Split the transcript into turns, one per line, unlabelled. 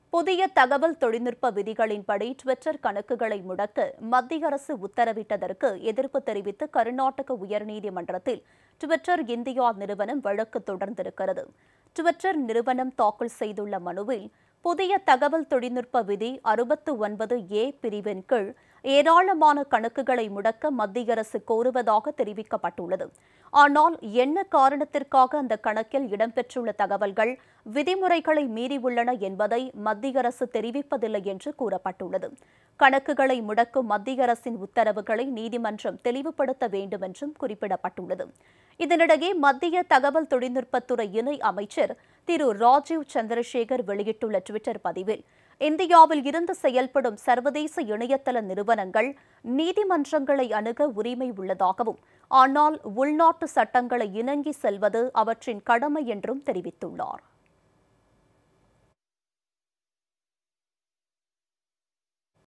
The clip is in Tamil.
புதிய தகவல் தொழில்நுட்ப விதிகளின்படி டுவிட்டர் கணக்குகளை முடக்க மத்திய அரசு உத்தரவிட்டதற்கு எதிர்ப்பு தெரிவித்து கர்நாடக உயர்நீதிமன்றத்தில் டுவிட்டர் இந்தியா நிறுவனம் வழக்கு தொடர்ந்திருக்கிறது டுவிட்டர் நிறுவனம் தாக்கல் செய்துள்ள மனுவில் புதிய தகவல் தொழில்நுட்ப விதி அறுபத்து ஒன்பது ஏ பிரிவின் கீழ் ஏராளமான கணக்குகளை முடக்க மத்திய அரசு கோருவதாக தெரிவிக்கப்பட்டுள்ளது ஆனால் என்ன காரணத்திற்காக அந்த கணக்கில் இடம்பெற்றுள்ள தகவல்கள் விதிமுறைகளை மீறியுள்ளன என்பதை மத்திய அரசு தெரிவிப்பதில்லை என்று கூறப்பட்டுள்ளது கணக்குகளை முடக்கும் மத்திய அரசின் உத்தரவுகளை நீதிமன்றம் தெளிவுபடுத்த வேண்டும் என்றும் குறிப்பிடப்பட்டுள்ளது இதனிடையே மத்திய தகவல் தொழில்நுட்பத்துறை இணை அமைச்சர் திரு ராஜீவ் சந்திரசேகர் வெளியிட்டுள்ள டுவிட்டர் பதிவில் இந்தியாவில் இருந்து செயல்படும் சர்வதேச இணையதள நிறுவனங்கள் நீதிமன்றங்களை அணுக உரிமை உள்ளதாகவும் ஆனால் உள்நாட்டு சட்டங்களை இணங்கி செல்வது அவற்றின் கடமை என்றும் தெரிவித்துள்ளார்